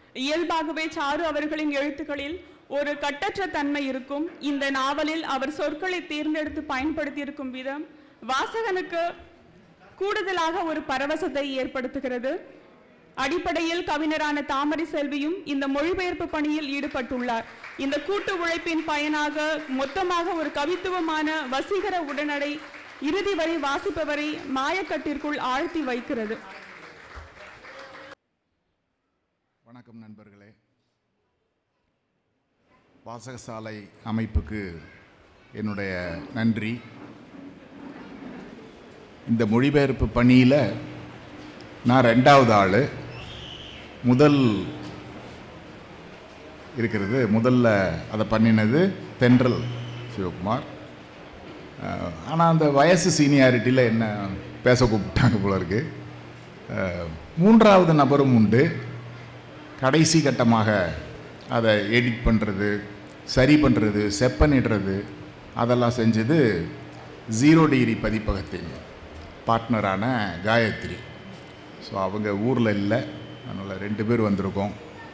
இயல்பாகவே சாரு அவர்களின் எழுத்துக்களில் ஒரு கட்டற்ற தன்மை இருக்கும் இந்த நாவலில் அவர் சொற்களை தேர்ந்தெடுத்து பயன்படுத்தியிருக்கும் விதம் வாசகனுக்கு கூடுதலாக ஒரு பரவசத்தை ஏற்படுத்துகிறது அடிப்படையில் கவிஞரான தாமரை செல்வியும் இந்த மொழிபெயர்ப்பு பணியில் ஈடுபட்டுள்ளார் இந்த கூட்டு உழைப்பின் பயனாக மொத்தமாக ஒரு கவித்துவமான வசீகர உடனடை இறுதி வரை வாசிப்பவரை மாயக்கட்டிற்குள் ஆழ்த்தி வைக்கிறது வணக்கம் நண்பர்களே வாசகசாலை அமைப்புக்கு என்னுடைய நன்றி இந்த மொழிபெயர்ப்பு பணியில் நான் ரெண்டாவது ஆள் முதல் இருக்கிறது முதல்ல அதை பண்ணினது தென்றல் சிவகுமார் ஆனால் அந்த வயசு சீனியாரிட்டியில் என்ன பேச கூப்பிட்டாங்க போல இருக்கு அஹ், மூன்றாவது நபரும் உண்டு கடைசி கட்டமாக அதை எடிட் பண்ணுறது சரி பண்ணுறது செப்பனிடுறது அதெல்லாம் செஞ்சது ஜீரோ டிகிரி பதிப்பகத்தின் பார்ட்னரான காயத்ரி ஸோ அவங்க ஊரில் இல்லை அதனால் ரெண்டு பேர் வந்திருக்கோம்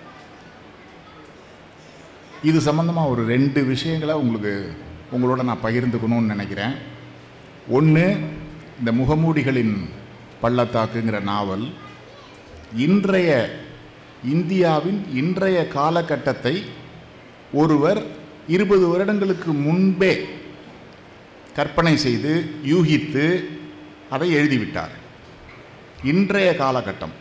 இது சம்மந்தமாக ஒரு ரெண்டு விஷயங்களை உங்களுக்கு உங்களோட நான் பகிர்ந்துக்கணும்னு நினைக்கிறேன் ஒன்று இந்த முகமூடிகளின் பள்ளத்தாக்குங்கிற நாவல் இன்றைய இந்தியாவின் இன்றைய காலகட்டத்தை ஒருவர் இருபது வருடங்களுக்கு முன்பே கற்பனை செய்து யூகித்து அதை எழுதிவிட்டார் இன்றைய காலகட்டம்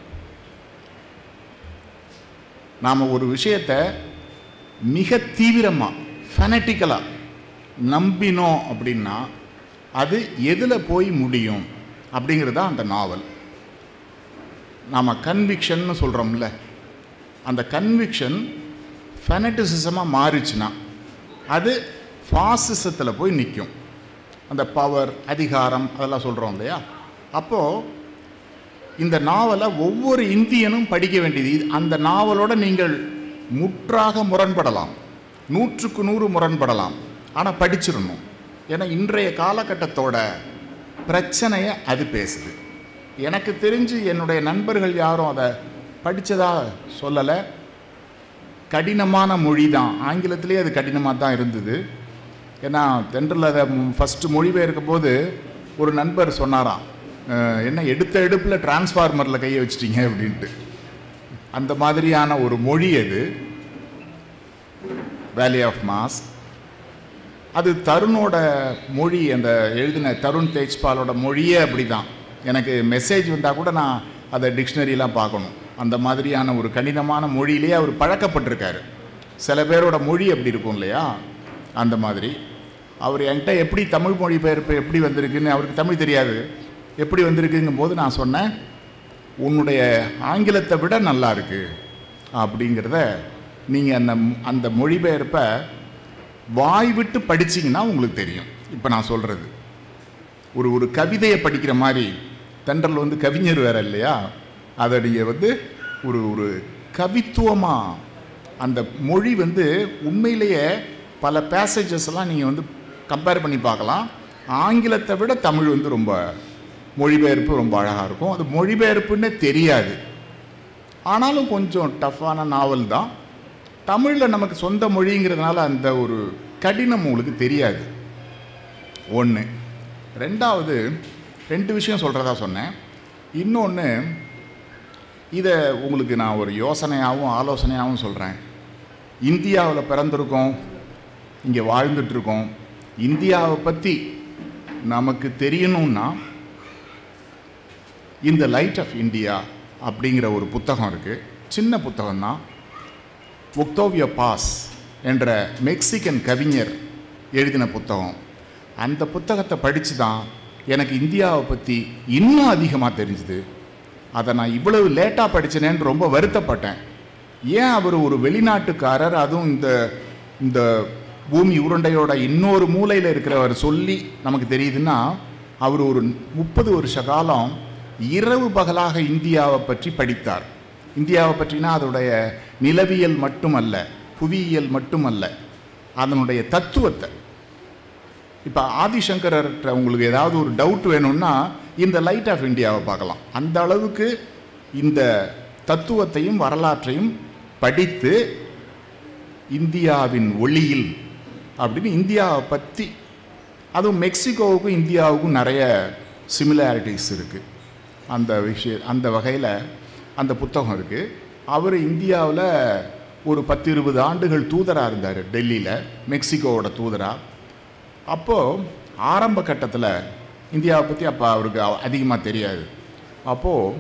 நாம் ஒரு விஷயத்தை மிக தீவிரமாக ஃபெனட்டிக்கலாக நம்பினோம் அப்படின்னா அது எதில் போய் முடியும் அப்படிங்கிறது தான் அந்த நாவல் நாம் கன்விக்ஷன்னு சொல்கிறோம்ல அந்த கன்விக்ஷன் ஃபெனட்டிசிசமாக மாறிச்சுன்னா அது ஃபாசிசத்தில் போய் நிற்கும் அந்த பவர் அதிகாரம் அதெல்லாம் சொல்கிறோம் இல்லையா அப்போது இந்த நாவலை ஒவ்வொரு இந்தியனும் படிக்க வேண்டியது இது- அந்த நாவலோட நீங்கள் முற்றாக முரண்படலாம் நூற்றுக்கு நூறு முரண்படலாம் ஆனால் படிச்சிடணும் ஏன்னா இன்றைய காலகட்டத்தோட பிரச்சனையை அது பேசுது எனக்கு தெரிஞ்சு என்னுடைய நண்பர்கள் யாரும் அதை படித்ததா சொல்லலை கடினமான மொழி தான் ஆங்கிலத்திலே அது கடினமாக தான் இருந்தது ஏன்னா தென்றல் அதை ஃபஸ்ட்டு மொழிபெயர்க்கும் போது ஒரு நண்பர் சொன்னாராம் "அஹ், என்ன எடுத்த எடுப்பில் டிரான்ஸ்ஃபார்மரில் கையை வச்சிட்டீங்க அப்படின்ட்டு அந்த மாதிரியான ஒரு மொழி அது வேலி ஆஃப் மாஸ் அது தருணோட மொழி அந்த எழுதின தருண் தேஜ்பாலோட மொழியே அப்படி தான் எனக்கு மெசேஜ் வந்தால் கூட நான் அதை டிக்ஷனரிலாம் பார்க்கணும் அந்த மாதிரியான ஒரு கடினமான மொழியிலேயே அவர் பழக்கப்பட்டிருக்காரு சில பேரோட மொழி அப்படி இருக்கும் இல்லையா அந்த மாதிரி அவர் என்கிட்ட எப்படி தமிழ் மொழி பெயர்ப்பு எப்படி வந்திருக்குன்னு அவருக்கு தமிழ் தெரியாது எப்படி வந்திருக்குங்கும் போது நான் சொன்னேன் உன்னுடைய ஆங்கிலத்தை விட நல்லா இருக்கு அப்படிங்கிறத நீங்கள் அந்த அந்த மொழிபெயர்ப்பை வாய் விட்டு படிச்சீங்கன்னா உங்களுக்கு தெரியும் இப்போ நான் சொல்கிறது ஒரு ஒரு கவிதையை படிக்கிற மாதிரி தென்றல் வந்து கவிஞர் வேற இல்லையா அதை நீங்கள் வந்து ஒரு ஒரு கவித்துவமாக அந்த மொழி வந்து உண்மையிலேயே பல பேசேஜஸ் எல்லாம் நீங்கள் வந்து கம்பேர் பண்ணி பார்க்கலாம் ஆங்கிலத்தை விட தமிழ் வந்து ரொம்ப மொழிபெயர்ப்பு ரொம்ப அழகாக இருக்கும் அது மொழிபெயர்ப்புன்னே தெரியாது ஆனாலும் கொஞ்சம் டஃப்பான நாவல் தான் தமிழில் நமக்கு சொந்த மொழிங்கிறதுனால அந்த ஒரு கடினம் உங்களுக்கு தெரியாது ஒன்று ரெண்டாவது ரெண்டு விஷயம் சொல்கிறதா சொன்னேன் இன்னொன்று இதை உங்களுக்கு நான் ஒரு யோசனையாகவும் ஆலோசனையாகவும் சொல்கிறேன் இந்தியாவில் பிறந்திருக்கோம் இங்கே வாழ்ந்துட்டுருக்கோம் இந்தியாவை பற்றி நமக்கு தெரியணும்னா இந்த லைட் ஆஃப் இந்தியா அப்படிங்கிற ஒரு புத்தகம் இருக்குது சின்ன புத்தகம் தான் ஒக்டோவியோ பாஸ் என்ற மெக்சிகன் கவிஞர் எழுதின புத்தகம் அந்த புத்தகத்தை படித்து தான் எனக்கு இந்தியாவை பற்றி இன்னும் அதிகமாக தெரிஞ்சுது அதை நான் இவ்வளவு லேட்டாக படித்தேனேன்னு ரொம்ப வருத்தப்பட்டேன் ஏன் அவர் ஒரு வெளிநாட்டுக்காரர் அதுவும் இந்த இந்த பூமி உருண்டையோட இன்னொரு மூலையில் இருக்கிறவர் சொல்லி நமக்கு தெரியுதுன்னா அவர் ஒரு முப்பது வருஷ காலம் இரவு பகலாக இந்தியாவை பற்றி படித்தார் இந்தியாவை பற்றினா அதோடைய நிலவியல் மட்டுமல்ல புவியியல் மட்டுமல்ல அதனுடைய தத்துவத்தை இப்போ ஆதிசங்கரர்கிட்ட உங்களுக்கு ஏதாவது ஒரு டவுட் வேணும்னா இந்த லைட் ஆஃப் இந்தியாவை பார்க்கலாம் அந்த அளவுக்கு இந்த தத்துவத்தையும் வரலாற்றையும் படித்து இந்தியாவின் ஒளியில் அப்படின்னு இந்தியாவை பற்றி அதுவும் மெக்சிகோவுக்கும் இந்தியாவுக்கும் நிறைய சிமிலாரிட்டிஸ் இருக்குது அந்த விஷய அந்த வகையில் அந்த புத்தகம் இருக்குது அவர் இந்தியாவில் ஒரு பத்து இருபது ஆண்டுகள் தூதராக இருந்தார் டெல்லியில் மெக்சிகோவோட தூதராக அப்போது ஆரம்ப கட்டத்தில் இந்தியாவை பற்றி அப்போ அவருக்கு அதிகமாக தெரியாது அப்போது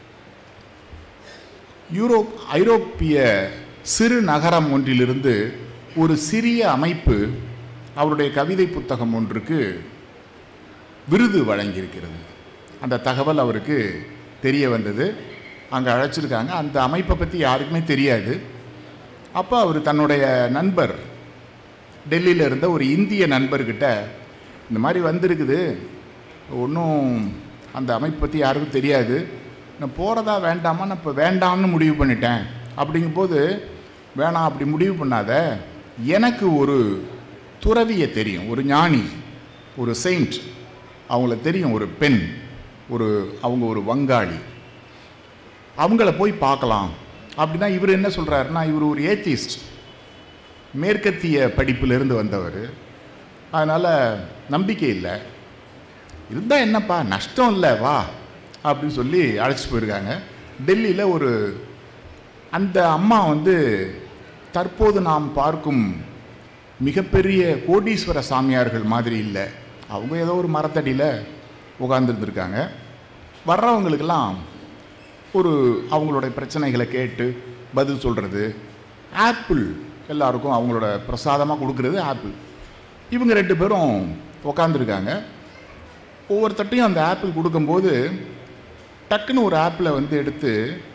யூரோப் ஐரோப்பிய சிறு நகரம் ஒன்றிலிருந்து ஒரு சிறிய அமைப்பு அவருடைய கவிதை புத்தகம் ஒன்றுக்கு விருது வழங்கியிருக்கிறது அந்த தகவல் அவருக்கு தெரிய வந்தது அங்கே அழைச்சிருக்காங்க அந்த அமைப்பை பற்றி யாருக்குமே தெரியாது அப்போ அவர் தன்னுடைய நண்பர் டெல்லியில் இருந்த ஒரு இந்திய நண்பர்கிட்ட இந்த மாதிரி வந்திருக்குது ஒன்றும் அந்த அமைப்பு பற்றி யாருக்கும் தெரியாது நான் போகிறதா வேண்டாமா நான் இப்போ வேண்டாம்னு முடிவு பண்ணிட்டேன் அப்படிங்கும்போது வேணாம் அப்படி முடிவு பண்ணாத எனக்கு ஒரு துறவியை தெரியும் ஒரு ஞானி ஒரு செயிண்ட் அவங்கள தெரியும் ஒரு பெண் ஒரு அவங்க ஒரு வங்காளி அவங்கள போய் பார்க்கலாம் அப்படின்னா இவர் என்ன சொல்கிறாருன்னா இவர் ஒரு ஏத்திஸ்ட் மேற்கத்திய படிப்பிலிருந்து வந்தவர் அதனால் நம்பிக்கை இல்லை இருந்தால் என்னப்பா நஷ்டம் இல்லை வா அப்படின்னு சொல்லி அழைச்சிட்டு போயிருக்காங்க டெல்லியில் ஒரு அந்த அம்மா வந்து தற்போது நாம் பார்க்கும் மிகப்பெரிய கோடீஸ்வர சாமியார்கள் மாதிரி இல்லை அவங்க ஏதோ ஒரு மரத்தடியில் உட்காந்துருந்துருக்காங்க வர்றவங்களுக்கெல்லாம் ஒரு அவங்களுடைய பிரச்சனைகளை கேட்டு பதில் சொல்கிறது ஆப்பிள் எல்லாருக்கும் அவங்களோட பிரசாதமாக கொடுக்கறது ஆப்பிள் இவங்க ரெண்டு பேரும் உக்காந்துருக்காங்க ஒவ்வொருத்தட்டையும் அந்த ஆப்பிள் கொடுக்கும்போது டக்குன்னு ஒரு ஆப்பிளை வந்து எடுத்து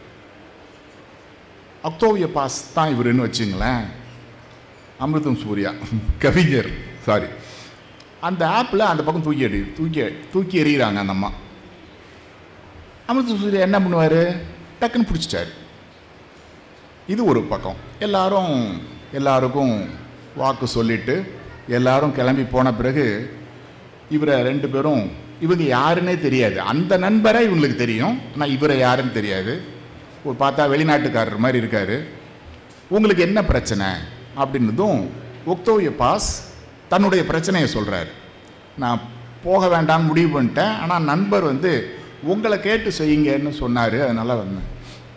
அக்டோவிய பாஸ் தான் இவருன்னு வச்சுங்களேன் அமிர்தம் சூர்யா கவிஞர் சாரி அந்த ஆப்பில் அந்த பக்கம் தூக்கி எறி தூக்கி தூக்கி எறிகிறாங்க அந்த அம்மா அமிர்த சூர்யா என்ன பண்ணுவார் டக்குன்னு பிடிச்சிட்டாரு இது ஒரு பக்கம் எல்லாரும் எல்லாருக்கும் வாக்கு சொல்லிட்டு எல்லாரும் கிளம்பி போன பிறகு இவரை ரெண்டு பேரும் இவங்க யாருன்னே தெரியாது அந்த நண்பரை இவங்களுக்கு தெரியும் ஆனால் இவரை யாருன்னு தெரியாது ஒரு பார்த்தா வெளிநாட்டுக்காரர் மாதிரி இருக்காரு உங்களுக்கு என்ன பிரச்சனை அப்படின்னதும் ஒக்தோவிய பாஸ் தன்னுடைய பிரச்சனையை சொல்கிறாரு நான் போக வேண்டாம்னு முடிவு பண்ணிட்டேன் ஆனால் நண்பர் வந்து உங்களை கேட்டு செய்யுங்கன்னு சொன்னார் அதனால் வந்தேன்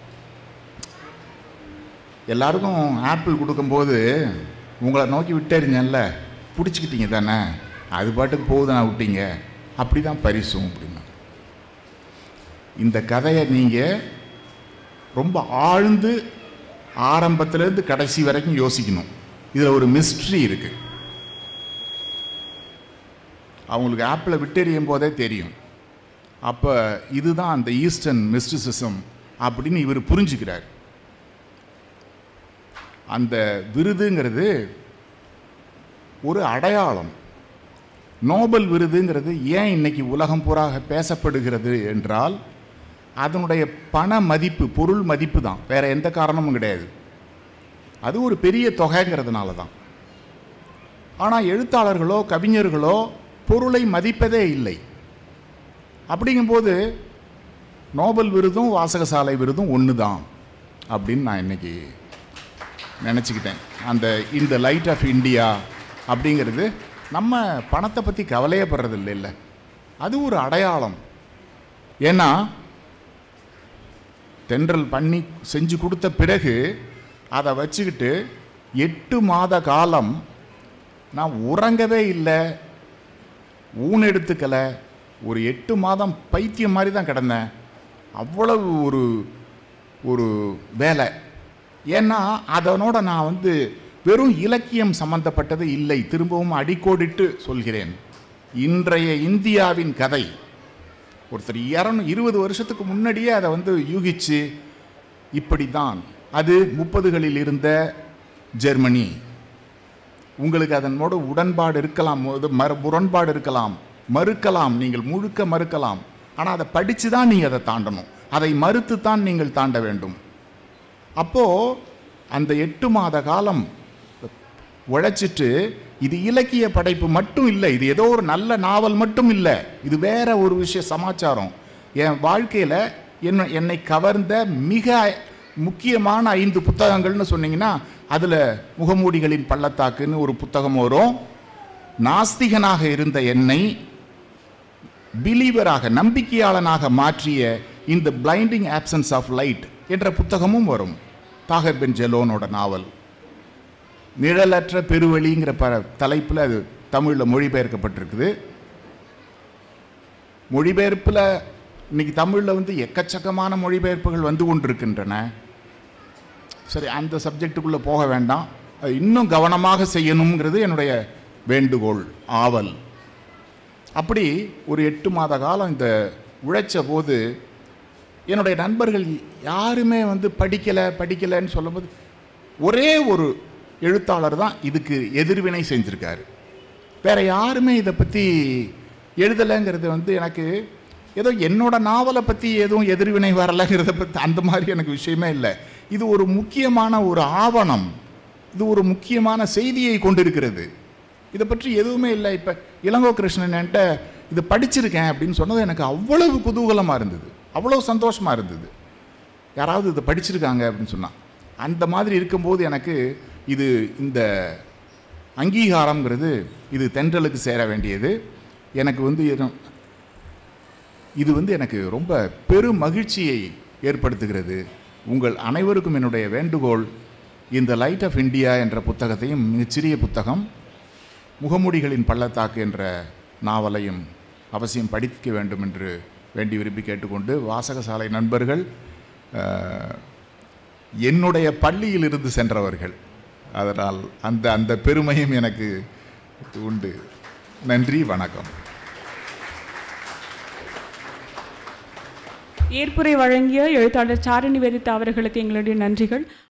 எல்லாருக்கும் ஆப்பிள் கொடுக்கும்போது உங்களை நோக்கி விட்டேறிஞ்சல்ல பிடிச்சிக்கிட்டீங்க தானே அது பாட்டுக்கு போகுதுண்ணா விட்டீங்க அப்படி தான் பரிசும் அப்படின்னா இந்த கதையை நீங்கள் ரொம்ப ஆழ்ந்து ஆரம்பத்திலேருந்து கடைசி வரைக்கும் யோசிக்கணும் இதில் ஒரு மிஸ்ட்ரி இருக்குது அவங்களுக்கு ஆப்பிளை விட்டெறியும் போதே தெரியும் அப்போ இதுதான் அந்த ஈஸ்டர்ன் மிஸ்டிசிசம் அப்படின்னு இவர் புரிஞ்சுக்கிறார் அந்த விருதுங்கிறது ஒரு அடையாளம் நோபல் விருதுங்கிறது ஏன் இன்னைக்கு உலகம் பூராக பேசப்படுகிறது என்றால் அதனுடைய பண மதிப்பு பொருள் மதிப்பு தான் வேற எந்த காரணமும் கிடையாது அது ஒரு பெரிய தொகைங்கிறதுனால தான் ஆனால் எழுத்தாளர்களோ கவிஞர்களோ பொருளை மதிப்பதே இல்லை அப்படிங்கும்போது நோபல் விருதும் வாசகசாலை விருதும் ஒன்று தான் அப்படின்னு நான் இன்னைக்கு நினச்சிக்கிட்டேன் அந்த இந்த லைட் ஆஃப் இந்தியா அப்படிங்கிறது நம்ம பணத்தை பற்றி கவலையே படுறது இல்லை இல்லை அது ஒரு அடையாளம் ஏன்னா தென்றல் பண்ணி செஞ்சு கொடுத்த பிறகு அதை வச்சுக்கிட்டு எட்டு மாத காலம் நான் உறங்கவே இல்லை ஊன் எடுத்துக்கலை ஒரு எட்டு மாதம் பைத்தியம் மாதிரி தான் கிடந்தேன் அவ்வளவு ஒரு ஒரு வேலை ஏன்னா அதனோட நான் வந்து வெறும் இலக்கியம் சம்பந்தப்பட்டது இல்லை திரும்பவும் அடிக்கோடிட்டு சொல்கிறேன் இன்றைய இந்தியாவின் கதை ஒருத்தர் இரநூ இருபது வருஷத்துக்கு முன்னாடியே அதை வந்து யூகிச்சு இப்படி தான் அது முப்பதுகளில் இருந்த ஜெர்மனி உங்களுக்கு அதனோட உடன்பாடு இருக்கலாம் இது மறு முரண்பாடு இருக்கலாம் மறுக்கலாம் நீங்கள் முழுக்க மறுக்கலாம் ஆனால் அதை படித்து தான் நீங்கள் அதை தாண்டணும் அதை மறுத்து தான் நீங்கள் தாண்ட வேண்டும் அப்போது அந்த எட்டு மாத காலம் உழைச்சிட்டு இது இலக்கிய படைப்பு மட்டும் இல்லை இது ஏதோ ஒரு நல்ல நாவல் மட்டும் இல்லை இது வேற ஒரு விஷய சமாச்சாரம் என் வாழ்க்கையில் என்ன என்னை கவர்ந்த மிக முக்கியமான ஐந்து புத்தகங்கள்னு சொன்னீங்கன்னா அதில் முகமூடிகளின் பள்ளத்தாக்குன்னு ஒரு புத்தகம் வரும் நாஸ்திகனாக இருந்த என்னை பிலீவராக நம்பிக்கையாளனாக மாற்றிய இந்த பிளைண்டிங் ஆப்சன்ஸ் ஆஃப் லைட் என்ற புத்தகமும் வரும் தாகர் பென் ஜெலோனோட நாவல் நிழலற்ற பெருவழிங்கிற ப தலைப்பில் அது தமிழில் மொழிபெயர்க்கப்பட்டிருக்குது மொழிபெயர்ப்பில் இன்னைக்கு தமிழில் வந்து எக்கச்சக்கமான மொழிபெயர்ப்புகள் வந்து கொண்டிருக்கின்றன சரி அந்த சப்ஜெக்டுக்குள்ளே போக வேண்டாம் அது இன்னும் கவனமாக செய்யணுங்கிறது என்னுடைய வேண்டுகோள் ஆவல் அப்படி ஒரு எட்டு மாத காலம் இந்த உழைச்ச போது என்னுடைய நண்பர்கள் யாருமே வந்து படிக்கலை படிக்கலைன்னு சொல்லும்போது ஒரே ஒரு எழுத்தாளர் தான் இதுக்கு எதிர்வினை செஞ்சுருக்காரு வேற யாருமே இதை பற்றி எழுதலைங்கிறது வந்து எனக்கு ஏதோ என்னோட நாவலை பற்றி எதுவும் எதிர்வினை வரலைங்கிறத பற்றி அந்த மாதிரி எனக்கு விஷயமே இல்லை இது ஒரு முக்கியமான ஒரு ஆவணம் இது ஒரு முக்கியமான செய்தியை கொண்டிருக்கிறது இதை பற்றி எதுவுமே இல்லை இப்போ இளங்கோ கிருஷ்ணன் என்கிட்ட இது படிச்சிருக்கேன் அப்படின்னு சொன்னது எனக்கு அவ்வளவு குதூகலமாக இருந்தது அவ்வளோ சந்தோஷமாக இருந்தது யாராவது இதை படிச்சிருக்காங்க அப்படின்னு சொன்னான் அந்த மாதிரி இருக்கும்போது எனக்கு இது இந்த அங்கீகாரம்ங்கிறது இது தென்றலுக்கு சேர வேண்டியது எனக்கு வந்து இது- இது வந்து எனக்கு ரொம்ப பெரும் மகிழ்ச்சியை ஏற்படுத்துகிறது உங்கள் அனைவருக்கும் என்னுடைய வேண்டுகோள் இந்த லைட் ஆஃப் இந்தியா என்ற புத்தகத்தையும் மிகச்சிறிய புத்தகம் முகமூடிகளின் பள்ளத்தாக்கு என்ற நாவலையும் அவசியம் படிக்க வேண்டும் என்று வேண்டி விரும்பி கேட்டுக்கொண்டு வாசகசாலை நண்பர்கள் அஹ், என்னுடைய பள்ளியிலிருந்து சென்றவர்கள் அதனால் அந்த அந்த பெருமையும் எனக்கு உண்டு நன்றி வணக்கம் ஏற்புரை வழங்கிய எழுத்தாளர் சாரணி வெரித்தா அவர்களுக்கு எங்களுடைய நன்றிகள்